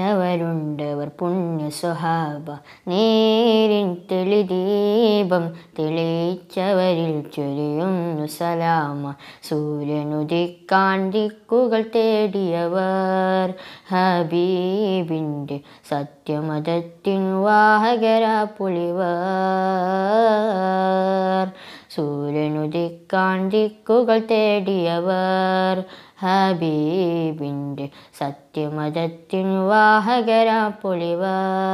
അലഞ്ഞവരുണ്ടവർ പുണ്യ സ്വഹാബ നേരിൻ തെളിദീപം തെളിയിച്ചവരിൽ ചൊരിയുന്നു സലാമ സൂര്യനുദിക്കാൻ ദിക്കുകൾ തേടിയവർ ഹബീബിൻ്റെ സത്യമതത്തിൻ വാഹകര പുലിവർ സൂര്യനുദിക്കാൻ ദിക്കുകൾ തേടിയവർ ഹബീബിൻ്റെ സത്യമതത്തിൻ വാഹകര പൊളിവർ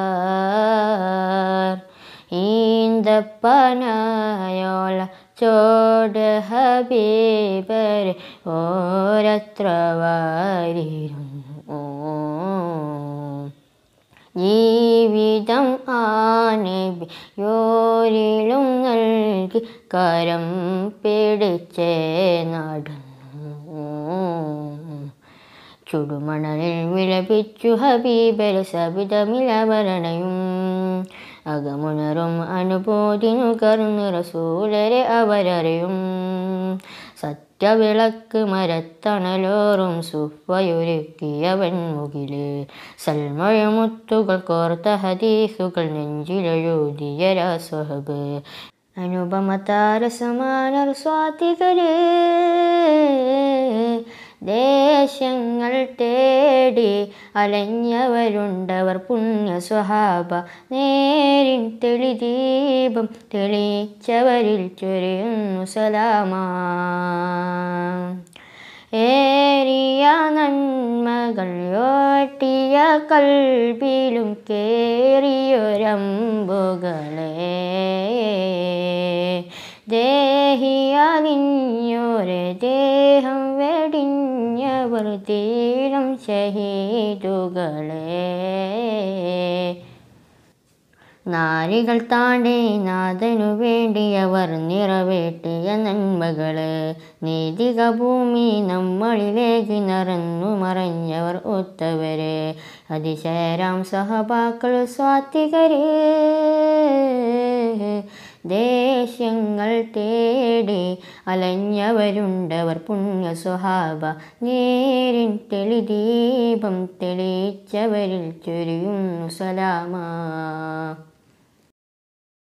ഈന്തപ്പനായോള ചോട് ഹബീബരെ ഓരത്ര വാരിരുന്നു ജീവിതം ആനബി യോരിലും നൽകി കരം പിടിച്ചേ നടന്നു ചുടുമണലിൽ വിലപിച്ചു ഹബീബര സബിതമിലവരണയും അകമുണരും അനുഭൂതിനു കർന്നു റസൂലരെ അവരറിയും സത്യവിളക്ക് മരത്തണലോറും സുഫയൊരുക്കിയവൻ മുകില് സൽമഴമുത്തുകൾ കോർത്ത ഹദീസുകൾ നെഞ്ചിലെഴുതിയ രാസ്വഹബ് അനുപമ താരസമാനർ സ്വാതികര് ദേശങ്ങൾ തേടി അലഞ്ഞവരുണ്ടവർ പുണ്യ സ്വഹാബ നേരിൻ തെളിദീപം തെളിയിച്ചവരിൽ ചൊരിയുന്നു സലാമാ ഏറിയ നന്മകൾ യോട്ടിയ കൽബിലും കേറിയൊരമ്പുകളെ ദേഹിയാലിഞ്ഞൊരു ദേഹം വെടിഞ്ഞവർ തീരം ഷഹീദുകളെ നാരികൾ താണ്ടി നാഥനു വേണ്ടിയവർ നിറവേറ്റിയ നന്മകള് നീതിക ഭൂമി നമ്മളിലേക്ക് നിറന്നു മറഞ്ഞവർ ഒത്തവര് അതിശയരാം സഹപാക്കൾ സ്വാത്തികര് ദേശങ്ങൾ തേടി അലഞ്ഞവരുണ്ടവർ പുണ്യ സ്വഹാബ നേരിൻ തെളിദീപം തെളിയിച്ചവരിൽ ചൊരിയുന്നു സലാമാ